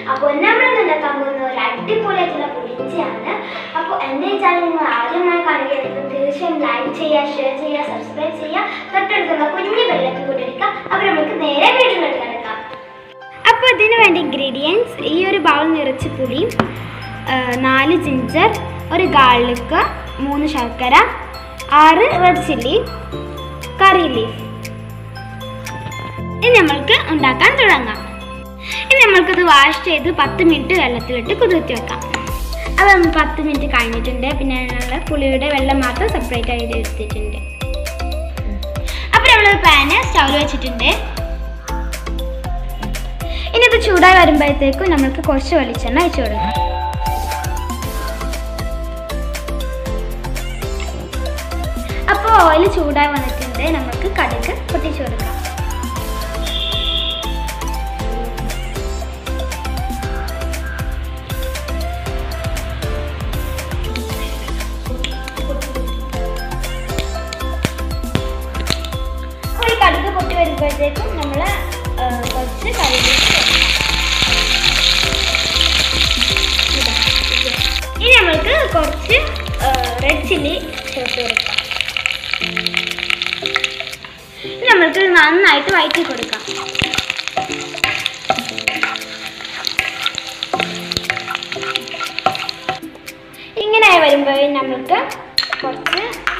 അപ്പോൾ നമ്മൾ ഉണ്ടാക്കാൻ പോകുന്ന ഒരു അടിപൊളിയായിട്ടുള്ള പുളിഞ്ചിയാണ് അപ്പോൾ എൻ്റെ ഈ ചാനൽ നിങ്ങൾ ആദ്യമായി കാണുകയാണെങ്കിൽ തീർച്ചയായും ലൈക്ക് ചെയ്യുക ഷെയർ ചെയ്യുക സബ്സ്ക്രൈബ് ചെയ്യുക തൊട്ടടുത്തുള്ള കുഞ്ഞു ബെല്ലൊക്കെ കൊണ്ടിരിക്കുക അപ്പോൾ നമുക്ക് നേരെ വീട്ടിലോട്ട് കിടക്കാം അപ്പോൾ ഇതിന് വേണ്ട ഇൻഗ്രീഡിയൻസ് ഈ ഒരു ബൗൾ നിറച്ച് പുളി ആ, നാല് ജിഞ്ചർ ഒരു ഗാർലിക്ക് മൂന്ന് ശർക്കര ആറ് റെഡ് ചില്ലി കറി ലീഫ് ഇനി നമ്മൾക്ക് ഉണ്ടാക്കാൻ തുടങ്ങാം ഇനി നമ്മൾക്കത് വാഷ് ചെയ്ത് പത്ത് മിനിറ്റ് വെള്ളത്തിലിട്ട് കുതിർത്തി വെക്കാം അത് നമ്മൾ പത്ത് മിനിറ്റ് കഴിഞ്ഞിട്ടുണ്ട് പിന്നെ അതിനുള്ള പുളിയുടെ വെള്ളം മാത്രം സെപ്പറേറ്റ് ആയിട്ട് എടുത്തിട്ടുണ്ട് അപ്പോൾ നമ്മളൊരു പാന് സ്റ്റൗവിൽ വെച്ചിട്ടുണ്ട് ഇനി ഇത് ചൂടായി വരുമ്പോഴത്തേക്കും നമ്മൾക്ക് കുറച്ച് വെളിച്ചെണ്ണ ഒഴിച്ചു കൊടുക്കാം അപ്പോൾ ഓയിൽ ചൂടായി വന്നിട്ടുണ്ട് നമുക്ക് കടുക് പൊട്ടിച്ചു കൊടുക്കാം അപ്പോൾ ഈ കടുക് പൊട്ടി വരുമ്പോഴത്തേക്കും നമ്മൾ കുറച്ച് കറിവേപ്പില ഇനി നമ്മൾക്ക് കുറച്ച് റെഡ് ചില്ലി ചേർത്ത് കൊടുക്കാം ഇനി നമ്മൾക്ക് നന്നായിട്ട് വഴറ്റി കൊടുക്കാം ഇങ്ങനെ വരുമ്പോൾ നമ്മൾക്ക് കുറച്ച്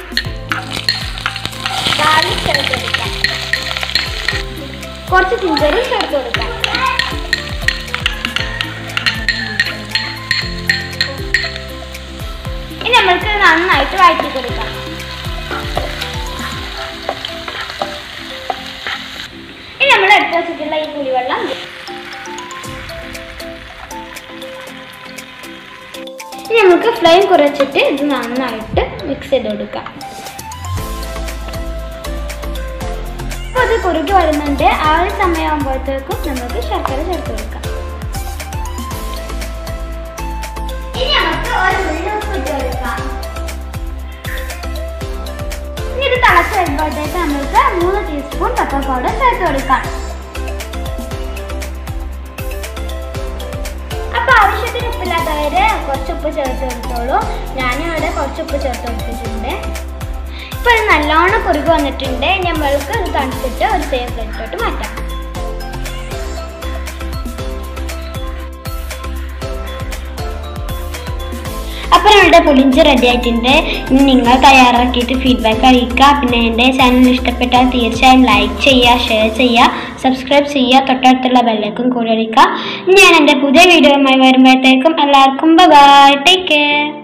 ഗാർലിക് ചേർത്ത് കൊടുക്കാം കുറച്ച് ജിഞ്ചറും ചേർത്ത് കൊടുക്കാം ഇനി നമ്മൾക്ക് നന്നായിട്ട് വഴറ്റി കൊടുക്കാം ഇനി നമ്മൾ എടുത്ത് വെച്ചിട്ടുള്ള ഈ പുളിവെള്ളം ഇനി നമുക്ക് ഫ്ലെയിം കുറച്ചിട്ട് ഇത് നന്നായിട്ട് മിക്സ് ചെയ്ത് കൊടുക്കാം അപ്പോൾ അത് കുറുകി വരുന്നുണ്ട് ആ ഒരു സമയമാകുമ്പോഴത്തേക്കും നമുക്ക് ശർക്കര ചേർത്ത് കൊടുക്കാം ഇനി നമുക്ക് ഒരു ഉള്ളുപ്പ് ഇട്ട് കൊടുക്കാം ഇനി ഇത് തിളച്ച് വരുമ്പോഴത്തേക്ക് നമുക്ക് മൂന്ന് ടീസ്പൂൺ പെപ്പർ പൗഡർ ചേർത്ത് കൊടുക്കാം അപ്പൊ ആവശ്യത്തിന് ഉപ്പില്ലാത്തവര് കുറച്ച് ഉപ്പ് ചേർത്ത് കൊടുത്തോളൂ ഞാനിവിടെ കുറച്ച് ഉപ്പ് ചേർത്ത് കൊടുത്തിട്ടുണ്ട് ഇപ്പൊ ഇത് നല്ലോണം കുറുകി വന്നിട്ടുണ്ട് നമ്മൾക്ക് ഇത് തണുത്തിട്ട് ഒരു സേഫ് പ്ലേറ്റിലോട്ട് മാറ്റാം അപ്പോൾ നമ്മുടെ പുളിഞ്ചി റെഡി ആയിട്ടുണ്ട് ഇനി നിങ്ങൾ തയ്യാറാക്കിയിട്ട് ഫീഡ്ബാക്ക് അറിയിക്കുക പിന്നെ എൻ്റെ ചാനൽ ഇഷ്ടപ്പെട്ടാൽ തീർച്ചയായും ലൈക്ക് ചെയ്യുക ഷെയർ ചെയ്യുക സബ്സ്ക്രൈബ് ചെയ്യുക തൊട്ടടുത്തുള്ള ബെല്ലേക്കും കൂടി അടിക്കുക ഞാൻ എൻ്റെ പുതിയ വീഡിയോയുമായി വരുമ്പോഴത്തേക്കും എല്ലാവർക്കും ബൈ ടേക്ക് കെയർ